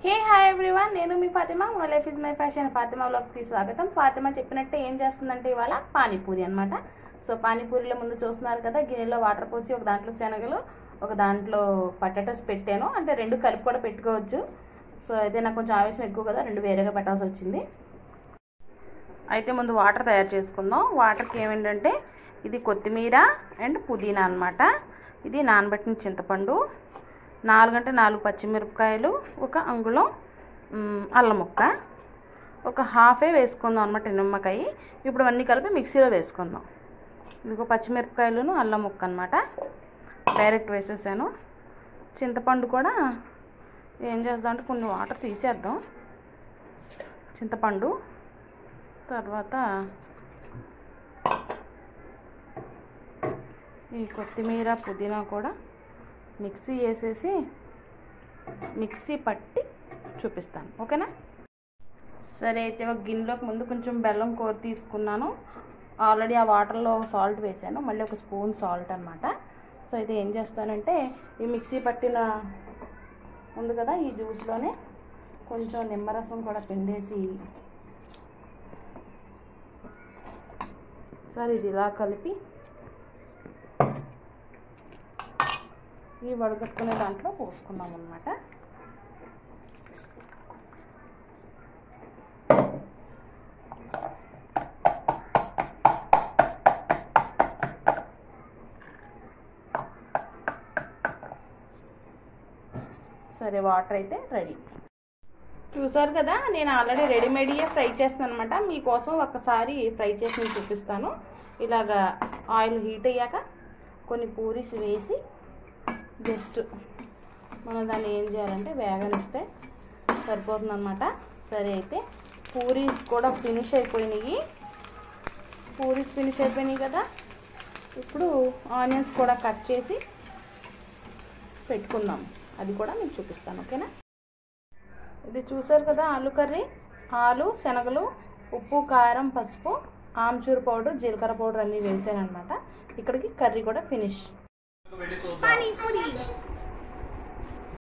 హే hi everyone నేను మీ Fatima my life is my fashion Fatima వ్లాగ్స్కి స్వాగతం ఫాతిమా చెప్పినట్టే ఏం చేస్తుందంటే ఇవాళ పానీపూరి అనమాట సో పానీపూరిలో ముందు చూస్తున్నారు కదా గిన్నెలో వాటర్ పోసి ఒక దాంట్లో శనగలు ఒక దాంట్లో పటాటోస్ పెట్టాను అంటే రెండు కలిపి కూడా పెట్టుకోవచ్చు సో అయితే నాకు కొంచెం ఆవేశం ఎక్కువ కదా రెండు వేరేగా పెట్టాల్సి వచ్చింది అయితే ముందు వాటర్ తయారు చేసుకుందాం వాటర్కి ఏమిటంటే ఇది కొత్తిమీర అండ్ పుదీనా అనమాట ఇది నానబెట్టిన చింతపండు నాలుగంటే నాలుగు పచ్చిమిరపకాయలు ఒక అంగుళం మ్, అల్లం ముక్క ఒక హాఫే వేసుకుందాం అనమాట నిమ్మకాయ ఇప్పుడు అన్నీ కలిపి మిక్సీలో వేసుకుందాం ఇదిగో పచ్చిమిరపకాయలును అల్లం ముక్క అనమాట డైరెక్ట్ వేసేసాను చింతపండు కూడా ఏం చేద్దాం అంటే కొన్ని వాటర్ తీసేద్దాం చింతపండు తర్వాత ఈ కొత్తిమీర పుదీనా కూడా మిక్సీ వేసేసి మిక్సీ పట్టి చూపిస్తాను ఓకేనా సరే అయితే ఒక గిన్నెలోకి ముందు కొంచెం బెల్లం కూర తీసుకున్నాను ఆల్రెడీ ఆ వాటర్లో సాల్ట్ వేసాను మళ్ళీ ఒక స్పూన్ సాల్ట్ అనమాట సో అయితే ఏం చేస్తానంటే ఈ మిక్సీ పట్టిన ఉంది కదా ఈ జ్యూస్లోనే కొంచెం నిమ్మరసం కూడా పిండేసి సరే ఇది ఇలా కలిపి ఈ వడగట్టుకునే దాంట్లో పోసుకున్నాం అనమాట సరే వాటర్ అయితే రెడీ చూసారు కదా నేను ఆల్రెడీ రెడీమేడ్యే ఫ్రై చేస్తాను అనమాట మీకోసం ఒకసారి ఫ్రై చేసి నేను చూపిస్తాను ఇలాగా ఆయిల్ హీట్ అయ్యాక కొన్ని పూరీస్ వేసి జస్ట్ మనం దాన్ని ఏం చేయాలంటే వేగనిస్తే సరిపోతుంది అనమాట సరే అయితే పూరీస్ కూడా ఫినిష్ అయిపోయినాయి పూరీస్ ఫినిష్ అయిపోయినాయి కదా ఇప్పుడు ఆనియన్స్ కూడా కట్ చేసి పెట్టుకుందాం అది కూడా మీకు చూపిస్తాను ఓకేనా ఇది చూసారు కదా ఆలు కర్రీ ఆలు శనగలు ఉప్పు కారం పసుపు ఆమ్చూర్ పౌడర్ జీలకర్ర పౌడర్ అన్నీ వేసాను అనమాట ఇక్కడికి కర్రీ కూడా ఫినిష్ పానీపూరి